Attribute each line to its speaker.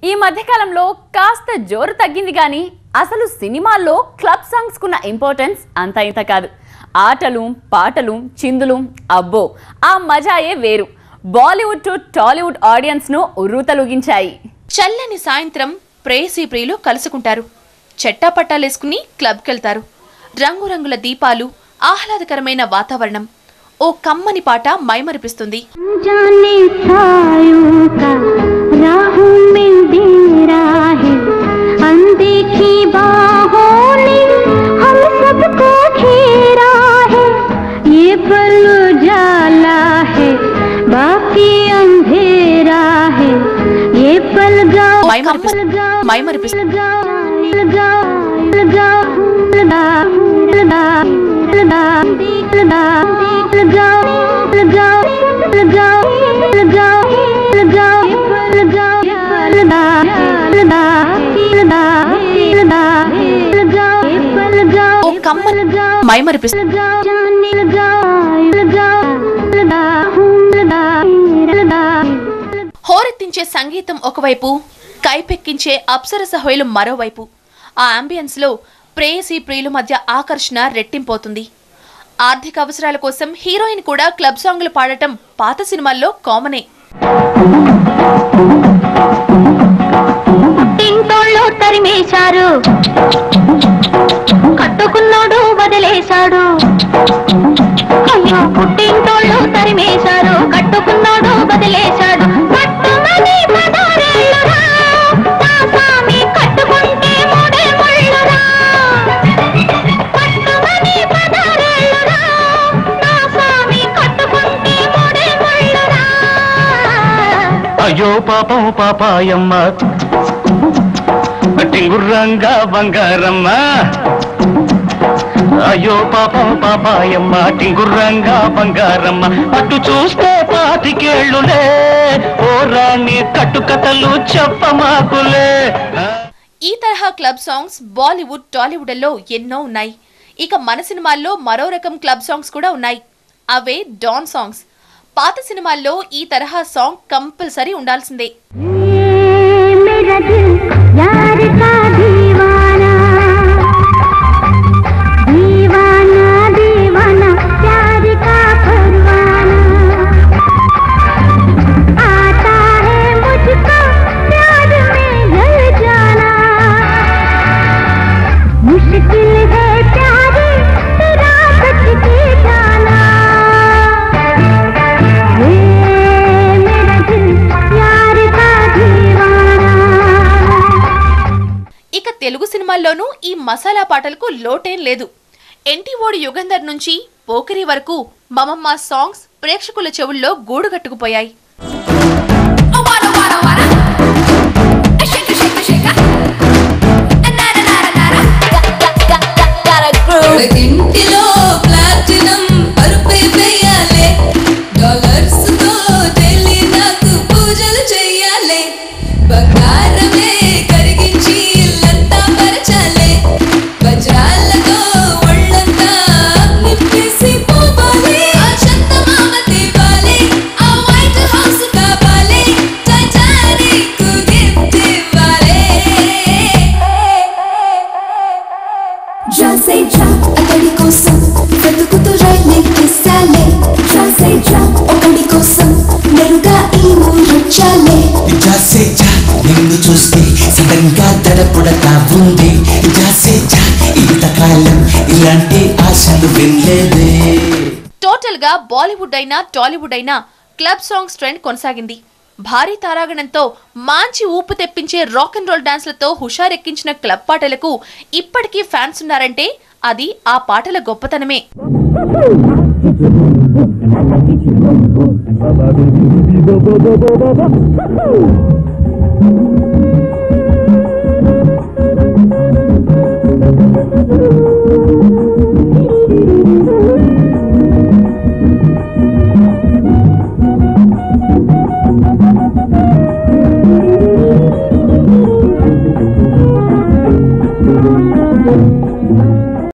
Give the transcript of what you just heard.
Speaker 1: ఈ మధ్యకాలంలో కాస్త జోరు తగ్గింది కానీ అసలు సినిమాల్లో క్లబ్ సాంగ్స్ కున్న ఇంపార్టెన్స్ అంత ఇంత కాదు ఆటలు పాటలు చిందులు అబ్బో ఆ మజాయే వేరు బాలీవుడ్ టు టాలీవుడ్ ఆడియన్స్ ను ఉర్రూతలుగించాయి
Speaker 2: చల్లని సాయంత్రం ప్రేయసీ ప్రియులు కలుసుకుంటారు చెట్టాపట్టాలేసుకుని క్లబ్కెళ్తారు రంగురంగుల దీపాలు ఆహ్లాదకరమైన వాతావరణం ఓ కమ్మని పాట మైమరిపిస్తుంది
Speaker 3: जाने छायों का राहों में डेरा है अनदेखी बाहों ने हम सबको घेरा है ये पल उजाला है बाकी अंधेरा है ये पल गाओ
Speaker 2: మైమరిపిస్-
Speaker 3: लगाओ
Speaker 2: మైమరిపిస్తుంది
Speaker 3: लगाओ लगाओ लगाओ लगाओ लगाओ लगाओ लगाओ लगाओ लगाओ लगाओ लगाओ लगाओ लगाओ
Speaker 2: ఓ కమ్మని మైమరిపిస్తుంది
Speaker 3: लगाओ जाने लगाओ लगाओ लगाओ लगाओ
Speaker 2: హోరెత్తించే సంగీతం ఒకవైపు కైపెక్కించే అప్సరస హొయలు మరోవైపు ఆ అంబియన్స్ లో ప్రేయసీ ప్రియుల మధ్య ఆకర్షణ రెట్టింపోతుంది ఆర్థిక అవసరాల కోసం హీరోయిన్ కూడా క్లబ్ సాంగ్లు పాడటం పాత సినిమాల్లో కామనే
Speaker 3: పుట్టింటోళ్ళు తరిమేశారు కట్టుకున్నోడు వదిలేశాడు అయ్యో పుట్టింటోళ్ళు తరిమేశారు కట్టుకున్నోడు వదిలేశాడు పట్టుమని పదారేళ్ళురా, నా స్వామి కట్టుకుంటే మూడే ముళ్ళురా. పట్టుమని పదారేళ్ళురా, నా స్వామి కట్టుకుంటే మూడే ముళ్ళురా.
Speaker 4: అయ్యో పాపం పాపాయమ్మ టింగుర్రంగా బంగారమ్మ అయ్యో పాపం పాపాయమ్మ టింగుర్రంగా బంగారమ్మ అటు చూస్తే పాతికేళ్ళులే ఓ రాణి కట్టుకథలు చెప్పమాకులే ఆ?
Speaker 2: ఈ తరహా క్లబ్ సాంగ్స్ బాలీవుడ్ టాలీవుడ్లలో ఎన్నో ఉన్నాయి ఇక మన సినిమాల్లో మరో రకం క్లబ్ సాంగ్స్ కూడా ఉన్నాయి అవే డాన్ సాంగ్స్ పాత సినిమాల్లో ఈ తరహా సాంగ్ కంపల్సరీ ఉండాల్సిందే
Speaker 3: ये मेरा दिल यार का दीवाना दीवाना दीवाना प्यार का परवाना आता है मुझको प्यार में जल जाना मुश्किल है प्यारे तेरा सच के जाना ये मेरा दिल यार का दीवाना
Speaker 2: ఇక తెలుగు సినిమాల్లోనూ ఈ మసాలా పాటలకు లోటేం లేదు ఎన్టీఓడి యుగంధర్ నుంచి పోకిరి వరకు మమమ్మ సాంగ్స్ ప్రేక్షకుల చెవుల్లో గూడు కట్టుకుపోయాయి
Speaker 5: ఇంటిలో ప్లాటినం పరుపై వేయాలి డాలర్స్ తో ఢిల్లీ నాకు పూజలు చెయ్యాలి బంగారమే కరిగించి ఇల్లంతా పరచాలి వజ్రాలతో ఒళ్ళంతా నింపేసి పోవాలి ఆ చందమామ తేవాలి ఆ వైట్ హౌస్ కావాలి టైటానిక్ గిఫ్ట్ ఇవ్వాలి డ్రా సై డ్రా ఒకడి కోసం వెతుకుతూ రైలెక్కిస్తాలే డ్రా సై డ్రా ఒకడి కోసం మెరుగా ఈ ఊరొచ్చాలే
Speaker 6: జాసే జా నిన్ను చూస్తే సడన్ గా దడపుడతా ఉంది జాసే జా ఇంతకాలం ఇలాంటి ఆశలు వినలేదే
Speaker 2: టోటల్ గా బాలీవుడ్ అయినా టాలీవుడ్ అయినా క్లబ్ సాంగ్స్ ట్రెండ్ కొనసాగింది భారీ తారాగణంతో మంచి ఊపు తెప్పించే రాక్ అండ్ రోల్ డాన్స్లతో హుషారెక్కించిన క్లబ్ పాటలకు ఇప్పటికీ ఫ్యాన్స్ ఉన్నారంటే అది ఆ పాటల గొప్పతనమే